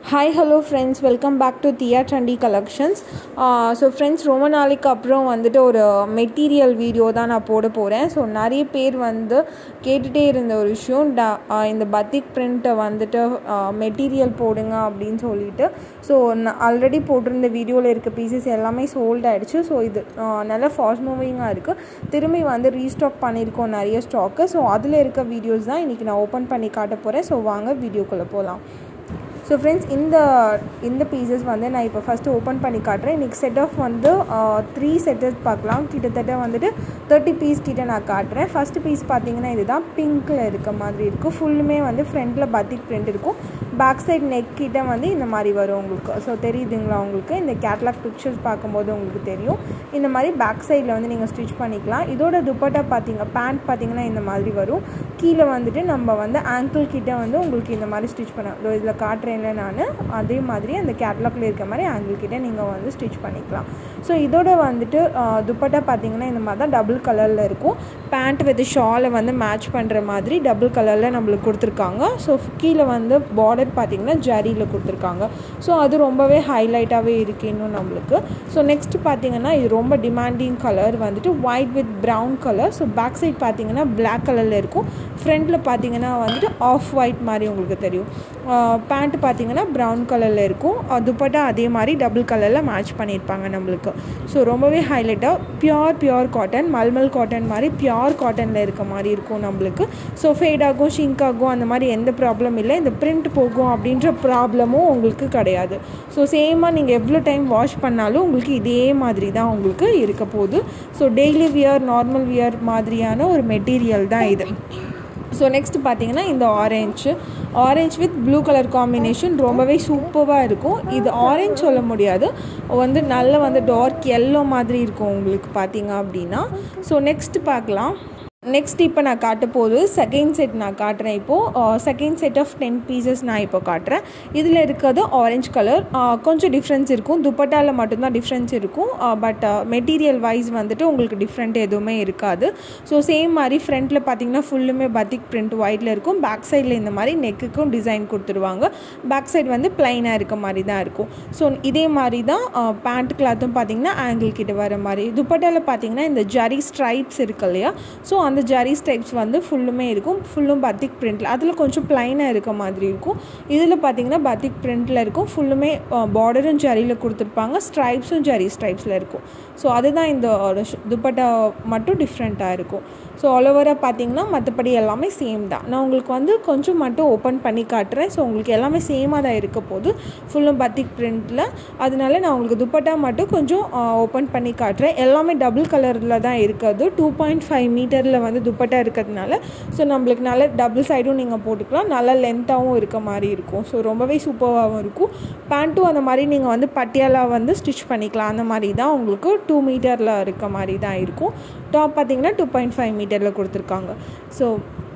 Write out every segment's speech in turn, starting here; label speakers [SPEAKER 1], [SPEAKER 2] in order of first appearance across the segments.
[SPEAKER 1] hi hello friends welcome back to Diya trendy collections so friends ரொம்ப நாளைக்கு அப்புறம் வந்துட்டு ஒரு மெட்டீரியல் வீடியோ தான் நான் போட போகிறேன் ஸோ நிறைய பேர் வந்து கேட்டுகிட்டே இருந்த ஒரு விஷயம் ட இந்த பத்திக் பிரிண்ட்டை வந்துட்டு மெட்டீரியல் போடுங்க அப்படின்னு சொல்லிட்டு ஸோ நான் ஆல்ரெடி போட்டிருந்த வீடியோவில் இருக்க பீசஸ் எல்லாமே சோல்ட் ஆகிடுச்சு ஸோ இது நல்லா ஃபாஸ்ட் மூவிங்காக இருக்குது திரும்பி வந்து ரீஸ்டாக் பண்ணியிருக்கோம் நிறைய ஸ்டாக்கு ஸோ அதில் இருக்க வீடியோஸ் தான் இன்றைக்கி நான் ஓப்பன் பண்ணி காட்ட போகிறேன் ஸோ வாங்க வீடியோக்குள்ளே போகலாம் ஸோ ஃப்ரெண்ட்ஸ் இந்த இந்த பீசஸ் வந்து நான் இப்போ ஃபஸ்ட்டு ஓப்பன் பண்ணி காட்டுறேன் இன்றைக்கி செட் ஆஃப் வந்து த்ரீ செட்டஸ் பார்க்கலாம் கிட்டத்தட்ட வந்துட்டு தேர்ட்டி பீஸ் கிட்ட நான் காட்டுறேன் ஃபஸ்ட்டு பீஸ் பார்த்தீங்கன்னா இதுதான் பிங்க்கில் இருக்க மாதிரி இருக்கும் ஃபுல்லுமே வந்து ஃப்ரண்ட்டில் பத்திக் பிரிண்ட் இருக்கும் பேக் சைட் நெக் கிட்ட வந்து இந்த மாதிரி வரும் உங்களுக்கு ஸோ தெரியுதுங்களா உங்களுக்கு இந்த கேட்லாக் பிக்சர்ஸ் பார்க்கும்போது உங்களுக்கு தெரியும் இந்த மாதிரி பேக் சைடில் வந்து நீங்கள் ஸ்டிச் பண்ணிக்கலாம் இதோட துப்பட்டா பார்த்தீங்க பேண்ட் பார்த்தீங்கன்னா இந்த மாதிரி வரும் கீழே வந்துட்டு நம்ம வந்து ஆங்கிள் கிட்ட வந்து உங்களுக்கு இந்த மாதிரி ஸ்டிச் பண்ண இதில் காட்டுறேன்ல நான் அதே மாதிரி அந்த கேட்லாக்ல இருக்க மாதிரி ஆங்கிள் கிட்ட நீங்கள் வந்து ஸ்டிச் பண்ணிக்கலாம் ஸோ இதோட வந்துட்டு துப்பட்டா பார்த்தீங்கன்னா இந்த மாதிரி தான் டபுள் கலரில் இருக்கும் பேண்ட் வித் ஷாலை வந்து மேட்ச் பண்ணுற மாதிரி டபுள் கலரில் நம்மளுக்கு கொடுத்துருக்காங்க ஸோ கீழே வந்து பார்டர் பார்த்தீங்கன்னா ஜரியில் கொடுத்துருக்காங்க ஸோ அது ரொம்பவே ஹைலைட்டாகவே இருக்குது இன்னும் நம்மளுக்கு ஸோ நெக்ஸ்ட் பார்த்தீங்கன்னா இது ரொம்ப டிமாண்டிங் கலர் வந்துட்டு white with brown colour so back side பார்த்தீங்கன்னா பிளாக் கலரில் இருக்கும் ஃப்ரண்ட்டில் பார்த்தீங்கன்னா வந்துட்டு ஆஃப் ஒயிட் மாதிரி உங்களுக்கு தெரியும் பேண்ட் பார்த்தீங்கன்னா ப்ரௌன் கலரில் இருக்கும் துப்பட்டா அதே மாதிரி டபுள் கலரில் மேட்ச் பண்ணியிருப்பாங்க நம்மளுக்கு ஸோ ரொம்பவே ஹைலைட்டாக pure pure cotton mulmul cotton மாதிரி பியோர் காட்டனில் இருக்க மாதிரி இருக்கும் நம்மளுக்கு ஸோ ஃபேட் ஆகும் ஷிங்க் ஆகும் அந்த மாதிரி எந்த ப்ராப்ளம் இல்லை இந்த பிரிண்ட் போகும் அப்படின்ற ப்ராப்ளமும் உங்களுக்கு கிடையாது ஸோ சேமாக நீங்கள் எவ்வளோ டைம் வாஷ் பண்ணாலும் உங்களுக்கு இதே மாதிரி தான் உங்களுக்கு இருக்க போகுது so daily wear normal wear மாதிரியான ஒரு மெட்டீரியல் தான் இது ஸோ நெக்ஸ்ட் பார்த்தீங்கன்னா இந்த orange orange with blue colour combination ரொம்பவே சூப்பராக இருக்கும் இது ஆரஞ்ச் சொல்ல முடியாது வந்து நல்ல வந்து டார்க் எல்லோ மாதிரி இருக்கும் உங்களுக்கு பார்த்தீங்க அப்படின்னா ஸோ நெக்ஸ்ட் பார்க்கலாம் நெக்ஸ்ட் இப்போ நான் காட்ட போது செகண்ட் செட் நான் காட்டுறேன் இப்போது second set of ten pieces நான் இப்போ காட்டுறேன் இதில் இருக்கிறது ஆரஞ்ச் கலர் கொஞ்சம் டிஃப்ரென்ஸ் இருக்கும் துப்பட்டாவில் மட்டும்தான் டிஃப்ரென்ஸ் இருக்கும் பட் மெட்டீரியல் வைஸ் வந்துட்டு உங்களுக்கு டிஃப்ரெண்ட் எதுவுமே இருக்காது ஸோ சேம் மாதிரி ஃப்ரண்ட்டில் பார்த்தீங்கன்னா ஃபுல்லுமே பத்திக் பிரிண்ட் ஒயிட்டில் இருக்கும் பேக் சைடில் இந்த மாதிரி நெக்குக்கும் டிசைன் கொடுத்துருவாங்க பேக் சைடு வந்து பிளைனாக இருக்க மாதிரி தான் இருக்கும் ஸோ இதே மாதிரி தான் பேண்ட் கிளாத்தும் பார்த்தீங்கன்னா ஆங்கிள் கிட்ட வர மாதிரி துப்பட்டாவில் பார்த்தீங்கன்னா இந்த ஜரி ஸ்ட்ரைப்ஸ் இருக்கு இல்லையா ஸோ அந்த அந்த ஜரி ஸ்டைப்ஸ் வந்து ஃபுல்லுமே இருக்கும் ஃபுல்லும் பத்திக் பிரிண்டில் அதில் கொஞ்சம் ப்ளைனாக இருக்க மாதிரி இருக்கும் இதில் பார்த்தீங்கன்னா பத்திக் பிரிண்டில் இருக்கும் ஃபுல்லுமே பார்டரும் ஜரியில் கொடுத்துருப்பாங்க ஸ்ட்ரைப்ஸும் ஜரி ஸ்ட்ரைப்ஸில் இருக்கும் ஸோ அதுதான் இந்த துப்பட்டா மட்டும் டிஃப்ரெண்ட்டாக இருக்கும் ஸோ ஆல் ஓவராக பார்த்தீங்கன்னா மற்றபடி எல்லாமே சேம் தான் நான் உங்களுக்கு வந்து கொஞ்சம் மட்டும் ஓப்பன் பண்ணி காட்டுறேன் ஸோ உங்களுக்கு எல்லாமே சேமாக தான் இருக்க போது ஃபுல்லும் பத்திக் பிரிண்டில் அதனால நான் உங்களுக்கு துப்பட்டா மட்டும் கொஞ்சம் ஓப்பன் பண்ணி காட்டுறேன் எல்லாமே டபுள் கலரில் தான் இருக்கிறது டூ பாயிண்ட் ஃபைவ் மீட்டரில் வந்து துப்பட்டா இருக்கிறதுனால ஸோ நம்மளுக்கு நல்ல டபுள் சைடும் நீங்கள் போட்டுக்கலாம் நல்லா லென்த்தாகவும் இருக்க மாதிரி இருக்கும் ஸோ ரொம்பவே சூப்பராகவும் இருக்கும் பேண்ட்டும் அந்த மாதிரி நீங்கள் வந்து பட்டியாலாக வந்து ஸ்டிச் பண்ணிக்கலாம் அந்த மாதிரி தான் உங்களுக்கு டூ மீட்டரில் இருக்க மாதிரி தான் இருக்கும் டாப் பார்த்தீங்கன்னா டூ பாயிண்ட் ஃபைவ் மீட்டரில் கொடுத்துருக்காங்க ஸோ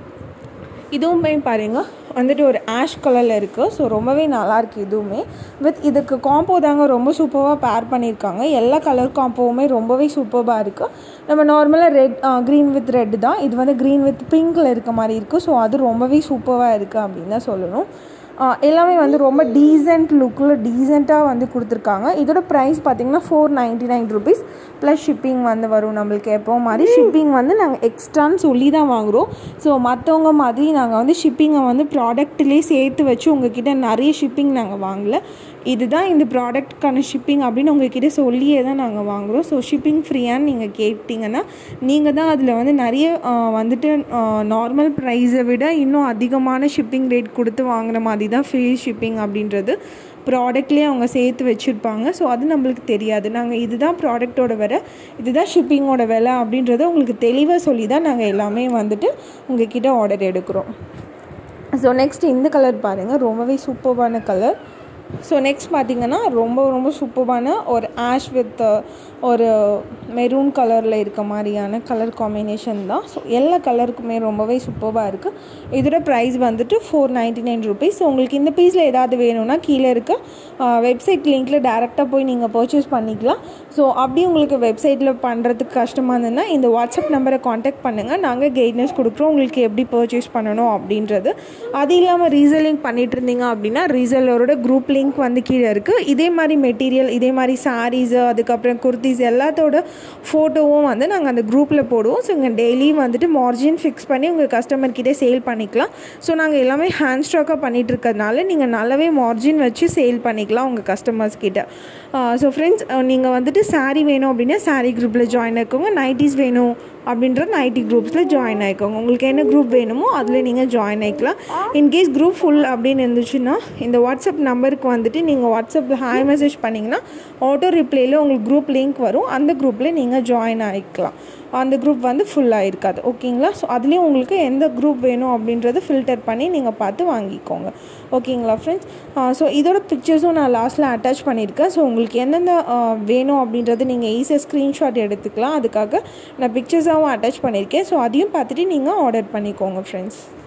[SPEAKER 1] இதுவுமே பாருங்கள் வந்துட்டு ஒரு ஆஷ் கலரில் இருக்குது ஸோ ரொம்பவே நல்லாயிருக்கு இதுவுமே வித் இதுக்கு காம்போ தாங்க ரொம்ப சூப்பராக பேர் பண்ணியிருக்காங்க எல்லா கலர் காம்போவுமே ரொம்பவே சூப்பராக இருக்குது நம்ம நார்மலாக ரெட் க்ரீன் வித் ரெட் தான் இது வந்து க்ரீன் வித் பிங்க்கில் இருக்க மாதிரி இருக்குது ஸோ அது ரொம்பவே சூப்பராக இருக்குது அப்படின்னு தான் சொல்லணும் எல்லாமே வந்து ரொம்ப டீசென்ட் லுக்கில் டீசெண்டாக வந்து கொடுத்துருக்காங்க இதோட ப்ரைஸ் பார்த்திங்கன்னா four ninety nine rupees plus shipping வந்து வரும் நம்மளுக்கு எப்போ மாதிரி ஷிப்பிங் வந்து நாங்கள் எக்ஸ்ட்ரான்னு சொல்லி தான் வாங்குகிறோம் ஸோ மற்றவங்க மாதிரி நாங்கள் வந்து ஷிப்பிங்கை வந்து ப்ராடக்ட்லேயே சேர்த்து வச்சு உங்ககிட்ட நிறைய ஷிப்பிங் நாங்கள் வாங்கலை இதுதான் இந்த ப்ராடக்ட்க்கான ஷிப்பிங் அப்படின்னு உங்ககிட்ட சொல்லியே தான் நாங்கள் வாங்குகிறோம் ஸோ ஷிப்பிங் ஃப்ரீயான்னு நீங்கள் கேட்டிங்கன்னா நீங்கள் தான் அதில் வந்து நிறைய வந்துட்டு நார்மல் ப்ரைஸை விட இன்னும் அதிகமான ஷிப்பிங் ரேட் கொடுத்து வாங்குற மாதிரி தான் ஃப்ரீ ஷிப்பிங் அப்படின்றது ப்ராடக்ட்லேயே அவங்க சேர்த்து வச்சுருப்பாங்க ஸோ அது நம்மளுக்கு தெரியாது நாங்கள் இதுதான் ப்ராடக்டோட விலை இதுதான் ஷிப்பிங்கோட விலை அப்படின்றத உங்களுக்கு தெளிவாக சொல்லி தான் நாங்கள் எல்லாமே வந்துட்டு உங்ககிட்ட ஆர்டர் எடுக்கிறோம் ஸோ நெக்ஸ்ட் இந்த கலர் பாருங்கள் ரொம்பவே சூப்பர்பான கலர் ஸோ நெக்ஸ்ட் பார்த்திங்கன்னா ரொம்ப ரொம்ப சூப்பரான ஒரு ஆஷ் வித் ஒரு மெரூன் கலரில் இருக்க மாதிரியான கலர் காம்பினேஷன் தான் ஸோ எல்லா கலருக்குமே ரொம்பவே சூப்பராக இருக்குது இதோட ப்ரைஸ் வந்துட்டு ஃபோர் நைன்ட்டி நைன் ருபீஸ் உங்களுக்கு இந்த பீஸில் ஏதாவது வேணும்னா கீழே இருக்க வெப்சைட் லிங்க்கில் டேரெக்டாக போய் நீங்கள் பர்ச்சேஸ் பண்ணிக்கலாம் ஸோ அப்படி உங்களுக்கு வெப்சைட்டில் பண்ணுறதுக்கு கஷ்டமாக இருந்ததுன்னா இந்த வாட்ஸ்அப் நம்பரை காண்டாக்ட் பண்ணுங்கள் நாங்கள் கைட்னஸ் கொடுக்குறோம் உங்களுக்கு எப்படி பர்ச்சேஸ் பண்ணணும் அப்படின்றது அது இல்லாமல் ரீசெல்லிங் பண்ணிட்டு இருந்தீங்க அப்படின்னா ரீசெல்லரோட குரூப் லிங்க் வந்து கீழே இருக்குது இதே மாதிரி மெட்டீரியல் இதே மாதிரி சாரீஸு அதுக்கப்புறம் குர்த்திஸ் எல்லாத்தோட ஃபோட்டோவும் வந்து நாங்கள் அந்த குரூப்பில் போடுவோம் ஸோ இங்கே டெய்லியும் வந்துட்டு மார்ஜின் ஃபிக்ஸ் பண்ணி உங்கள் கஸ்டமர்கிட்டே சேல் பண்ணிக்கலாம் ஸோ நாங்கள் எல்லாமே ஹேண்ட் ஸ்டாக்காக பண்ணிகிட்டு இருக்கிறதுனால நீங்கள் நல்லாவே மார்ஜின் வச்சு சேல் பண்ணிக்கலாம் உங்கள் கஸ்டமர்ஸ் கிட்ட ஸோ ஃப்ரெண்ட்ஸ் நீங்கள் வந்துட்டு சாரீ வேணும் அப்படின்னா சாரீ குரூப்பில் ஜாயின் ஆயிக்கோங்க நைட்டிஸ் வேணும் அப்படின்ற நைட்டி குரூப்ஸில் ஜாயின் ஆகிக்கோங்க உங்களுக்கு என்ன குரூப் வேணுமோ அதில் நீங்கள் ஜாயின் ஆகிக்கலாம் இன்கேஸ் குரூப் ஃபுல் அப்படின்னு இருந்துச்சுன்னா இந்த வாட்ஸ்அப் நம்பருக்கு வந்துட்டு நீங்கள் வாட்ஸ்அப்பில் ஹாய் மெசேஜ் பண்ணிங்கன்னா ஆட்டோ ரிப்ளையில் உங்களுக்கு குரூப் லிங்க் வரும் அந்த குரூப்பில் நீங்கள் ஜாயின் ஆகிக்கலாம் அந்த குரூப் வந்து ஃபுல்லாக இருக்காது ஓகேங்களா ஸோ அதுலேயும் உங்களுக்கு எந்த குரூப் வேணும் அப்படின்றத ஃபில்டர் பண்ணி நீங்கள் பார்த்து வாங்கிக்கோங்க ஓகேங்களா ஃப்ரெண்ட்ஸ் ஸோ இதோட பிக்சர்ஸும் நான் லாஸ்ட்டில் அட்டாச் பண்ணியிருக்கேன் ஸோ உங்களுக்கு எந்தெந்த வேணும் அப்படின்றது நீங்கள் ஈஸியாக ஸ்க்ரீன்ஷாட் எடுத்துக்கலாம் அதுக்காக நான் பிக்சர்ஸாகவும் அட்டாச் பண்ணியிருக்கேன் ஸோ அதையும் பார்த்துட்டு நீங்கள் ஆர்டர் பண்ணிக்கோங்க ஃப்ரெண்ட்ஸ்